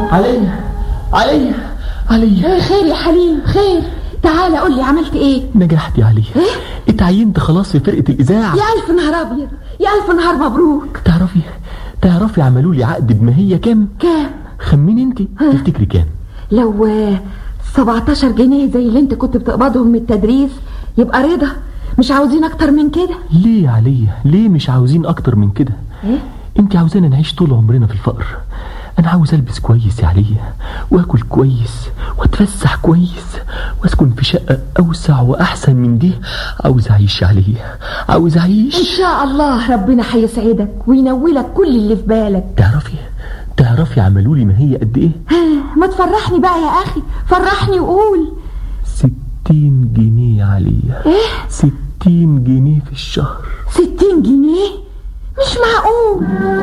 عليا عليا عليا ايه خير يا حليم خير تعالى قول لي عملت ايه نجحت يا عليا اتعينت خلاص في فرقة الإذاعة يا الف نهار ابيض يا الف نهار مبروك تعرفي تعرفي عملوا لي عقد بماهية كام كام خمني انت تفتكري كام لو آه، 17 جنيه زي اللي انت كنت بتقبضهم من التدريس يبقى رضا مش عاوزين اكتر من كده ليه يا عليا ليه مش عاوزين اكتر من كده ايه انت عاوزانا نعيش طول عمرنا في الفقر انا عاوز البس كويس يا عليا واكل كويس واتفسح كويس واسكن في شقه اوسع واحسن من دي عاوز اعيش يا عليا عاوز ان اعيش شاء الله ربنا هيسعدك وينولك كل اللي في بالك تعرفي تعرفي عملوا لي ما هي قد ايه ها، ما تفرحني بقى يا اخي فرحني وقول ستين جنيه يا عليا ايه ستين جنيه في الشهر ستين جنيه مش معقول